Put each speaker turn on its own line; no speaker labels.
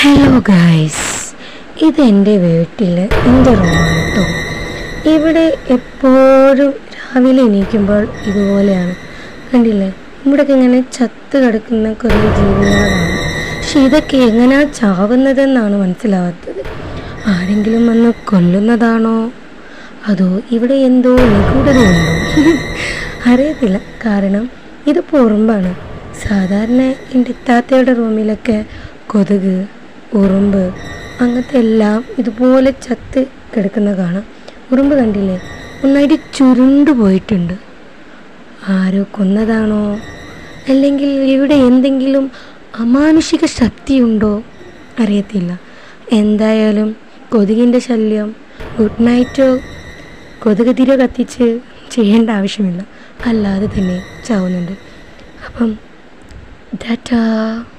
hello guys ഇത് എൻ്റെ വീട്ടിൽ എൻ്റെ റൂമാണ് കേട്ടോ ഇവിടെ എപ്പോഴും രാവിലെ എണീക്കുമ്പോൾ ഇതുപോലെയാണ് കണ്ടില്ലേ ഇവിടെയൊക്കെ ഇങ്ങനെ ചത്ത് കിടക്കുന്ന കുറേ ജീവികളാണ് പക്ഷെ ഇതൊക്കെ എങ്ങനെയാണ് ചാവുന്നതെന്നാണ് മനസ്സിലാവാത്തത് ആരെങ്കിലും വന്ന് കൊല്ലുന്നതാണോ അതോ ഇവിടെ എന്തോ നിഗൂഢതയുണ്ടോ അറിയത്തില്ല കാരണം ഇത് പുറമ്പാണ് സാധാരണ എൻ്റെ ഇത്താത്തയുടെ റൂമിലൊക്കെ കൊതുക് ഉറുമ്പ് അങ്ങനത്തെ എല്ലാം ഇതുപോലെ ചത്ത് കിടക്കുന്ന കാണാം ഉറുമ്പ് കണ്ടില്ലേ ഒന്നായിട്ട് ചുരുണ്ടു പോയിട്ടുണ്ട് ആരോ കൊന്നതാണോ അല്ലെങ്കിൽ ഇവിടെ എന്തെങ്കിലും അമാനുഷിക ശക്തിയുണ്ടോ അറിയത്തില്ല എന്തായാലും കൊതുകിൻ്റെ ശല്യം ഗുഡ് നൈറ്റോ കൊതുക് തിര കത്തിച്ച് ചെയ്യേണ്ട ആവശ്യമില്ല അല്ലാതെ തന്നെ ചാവുന്നുണ്ട് അപ്പം ഡാറ്റാ